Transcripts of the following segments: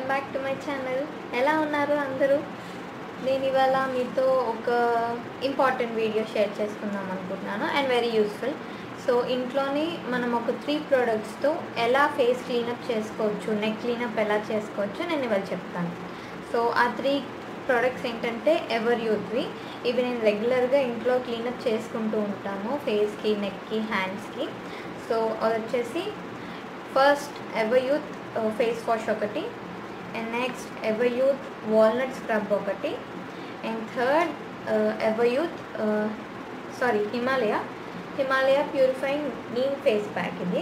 welcome back to my channel ఎలా ఉన్నారు అందరూ నేను ఇవాళ మీతో ఒక ఇంపార్టెంట్ వీడియో షేర్ చేసుకుందాం అనుకుంటున్నాను అండ్ వెరీ యూస్ఫుల్ సో ఇంట్లోనే మనం ఒక త్రీ ప్రోడక్ట్స్తో ఎలా ఫేస్ క్లీనప్ చేసుకోవచ్చు నెక్ క్లీనప్ ఎలా చేసుకోవచ్చు నేను ఇవాళ చెప్తాను సో ఆ త్రీ ప్రోడక్ట్స్ ఏంటంటే ఎవర్ యూత్వి ఇవి నేను రెగ్యులర్గా ఇంట్లో క్లీనప్ చేసుకుంటూ ఉంటాను ఫేస్కి నెక్కి హ్యాండ్స్కి సో అది వచ్చేసి first Everyuth face wash ఒకటి and next Everyuth walnut scrub ఒకటి and third Everyuth sorry Himalaya Himalaya purifying neem face pack ఇది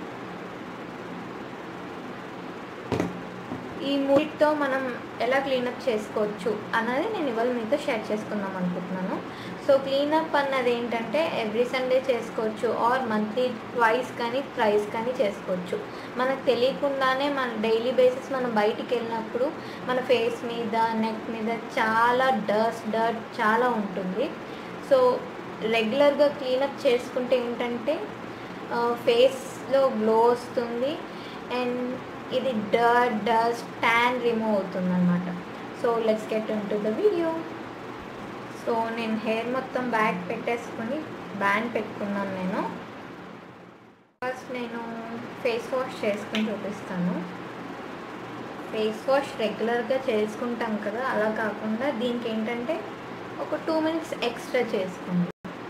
ఈ మూడితో మనం ఎలా క్లీనప్ చేసుకోవచ్చు అన్నది నేను ఇవాళ మీతో షేర్ చేసుకుందాం అనుకుంటున్నాను సో క్లీనప్ అన్నది ఏంటంటే ఎవ్రీ సండే చేసుకోవచ్చు ఆర్ మంత్లీ ట్వైస్ కానీ థ్రైస్ కానీ చేసుకోవచ్చు మనకు తెలియకుండానే మన డైలీ బేసిస్ మనం బయటికి వెళ్ళినప్పుడు మన ఫేస్ మీద నెక్ మీద చాలా డస్ట్ డర్ట్ చాలా ఉంటుంది సో రెగ్యులర్గా క్లీనప్ చేసుకుంటే ఏంటంటే ఫేస్లో గ్లో వస్తుంది అండ్ ఇది డర్ట్ డస్ట్ ట్యాన్ రిమూవ్ అవుతుంది అనమాట so let's get into the video so నేను హెయిర్ మొత్తం బ్యాక్ పెట్టేసుకొని బ్యాండ్ పెట్టుకున్నాను నేను ఫస్ట్ నేను ఫేస్ వాష్ చేసుకుని చూపిస్తాను ఫేస్ వాష్ రెగ్యులర్గా చేసుకుంటాం కదా అలా కాకుండా దీనికి ఏంటంటే ఒక టూ మినిట్స్ ఎక్స్ట్రా చేసుకోండి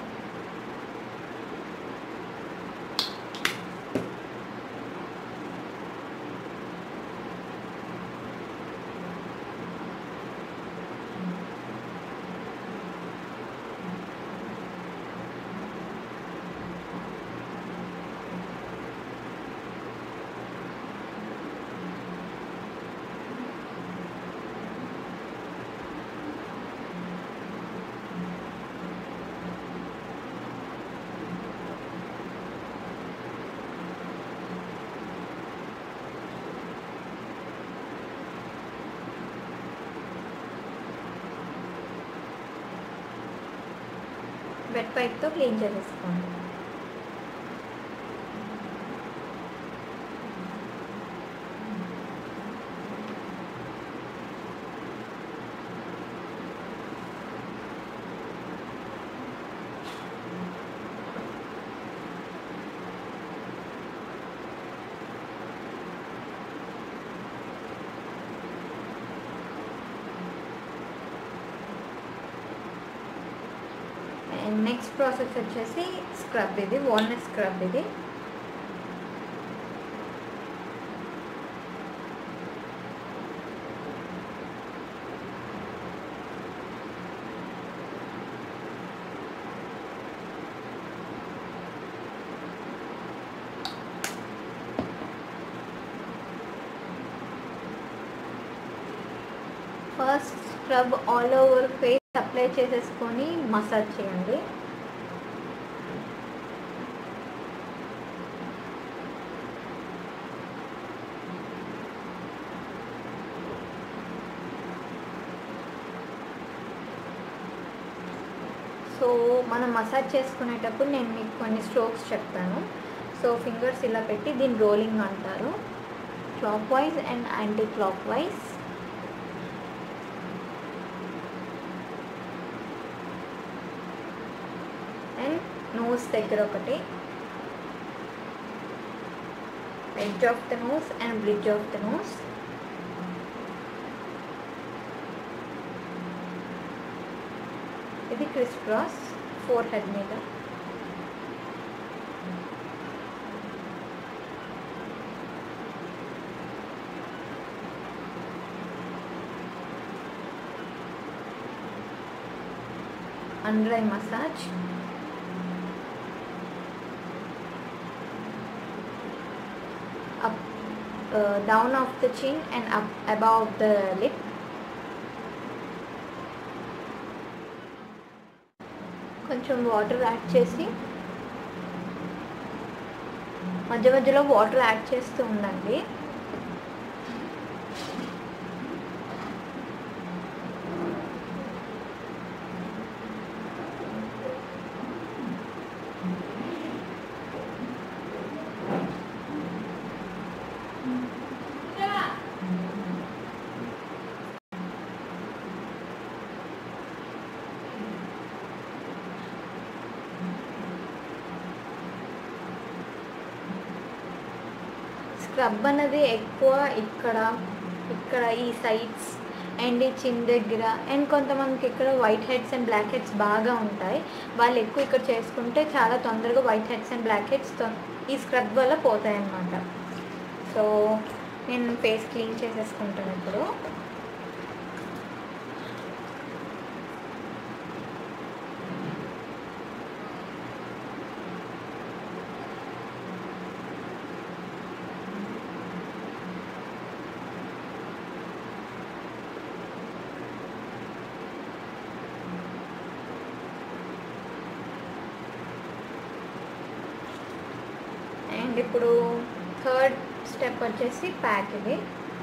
వెట్ పైప్తో క్లీన్ చేసేసుకోండి అండ్ నెక్స్ట్ ప్రాసెస్ వచ్చేసి స్క్రబ్ ఇది వాల్నట్ స్క్రబ్ ఇది first scrub all over face apply చేసేసుకొని మసాజ్ చేయండి సో మనం మసాజ్ చేసుకునేటప్పుడు నేను మీకు కొన్ని స్ట్రోక్స్ చెప్తాను సో ఫింగర్స్ ఇలా పెట్టి దీన్ని రోలింగ్ అంటారు clock wise and clock wise and nose దగ్గర ఒకటి edge of the nose and bridge of the nose ఇది క్రిస్ క్రాస్ ఫోర్ హెడ్ మీద under eye massage up uh, down of the chin and up above the lip కొంచెం water add చేసి మధ్య మధ్యలో water add చేస్తూ ఉండండి scrub అనేది ఎక్కువ ఇక్కడ ఇక్కడ ఈ సైడ్స్ అండ్ ఈ చిన్ దగ్గర అండ్ కొంతమందికి ఇక్కడ whiteheads and blackheads బాగా ఉంటాయి వాళ్ళు ఎక్కువ ఇక్కడ చేసుకుంటే చాలా తొందరగా whiteheads and blackheads ఈ స్క్రబ్ వల్ల పోతాయి అన్నమాట సో నేను ఫేస్ క్లీన్ చేసేసుకుంటాను ఇప్పుడు అండ్ ఇప్పుడు థర్డ్ స్టెప్ వచ్చేసి ప్యాక్ ఇది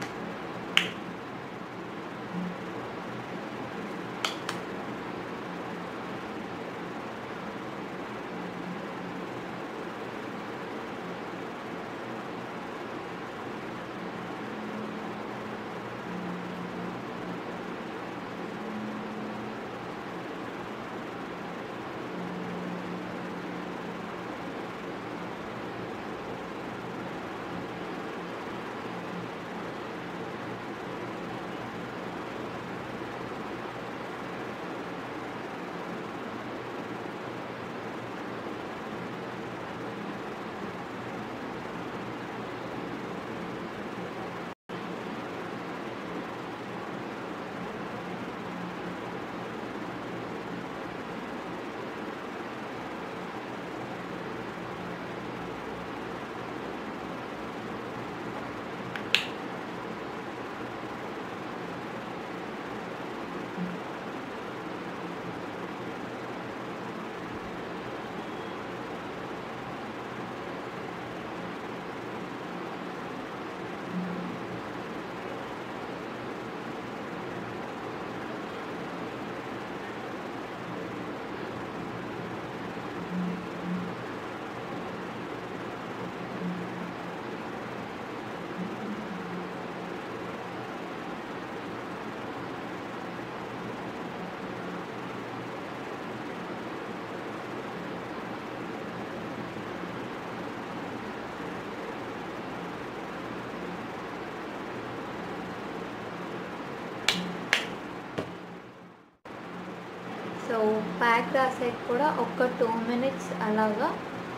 సో ప్యాక్ రాసాక కూడా ఒక టూ మినిట్స్ అలాగా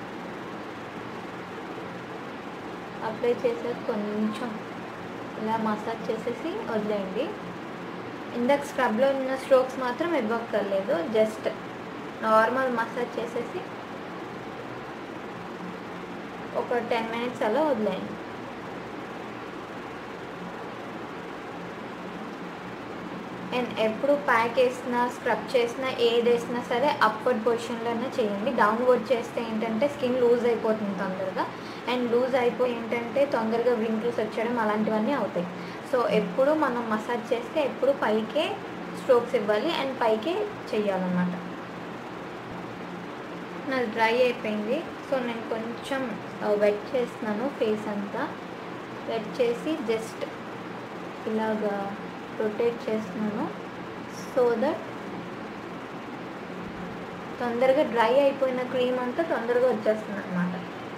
అప్లై చేసాక కొంచెం ఇలా మసాజ్ చేసేసి వదిలేయండి ఇందాక స్క్రబ్లో ఉన్న స్ట్రోక్స్ మాత్రం ఇవ్వక్కర్లేదు జస్ట్ నార్మల్ మసాజ్ చేసేసి ఒక టెన్ మినిట్స్ అలా వదిలేయండి అండ్ ఎప్పుడు ప్యాక్ వేసినా స్క్రబ్ చేసినా ఏది వేసినా సరే అప్వర్డ్ పొజిషన్లోనే చేయండి డౌన్వర్డ్ చేస్తే ఏంటంటే స్కిన్ లూజ్ అయిపోతుంది తొందరగా అండ్ లూజ్ అయిపోయి ఏంటంటే తొందరగా వింకిల్స్ వచ్చడం అలాంటివన్నీ అవుతాయి సో ఎప్పుడు మనం మసాజ్ చేస్తే ఎప్పుడు పైకే స్ట్రోక్స్ ఇవ్వాలి అండ్ పైకే చెయ్యాలన్నమాట నాది డ్రై అయిపోయింది సో నేను కొంచెం వెట్ చేస్తున్నాను ఫేస్ అంతా వెట్ చేసి జస్ట్ ఇలాగా రొటేట్ చేస్తున్నాను సో దట్ తొందరగా డ్రై అయిపోయిన క్రీమ్ అంతా తొందరగా వచ్చేస్తుంది అనమాట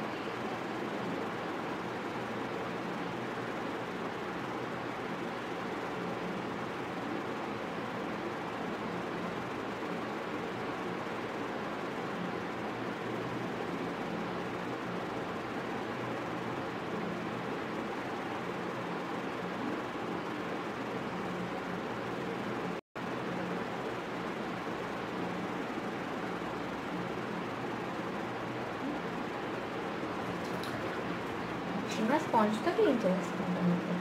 చిన్న స్పాంజ్తో క్లీన్ చేసుకుంటాను ఇప్పుడు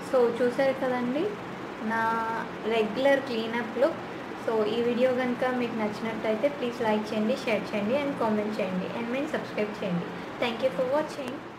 సో చూసారు కదండి నా రెగ్యులర్ క్లీనప్ లుక్ సో ఈ వీడియో కనుక మీకు నచ్చినట్టయితే ప్లీజ్ లైక్ చేయండి షేర్ చేయండి అండ్ కామెంట్ చేయండి అండ్ మేము సబ్స్క్రైబ్ చేయండి థ్యాంక్ యూ ఫర్ వాచింగ్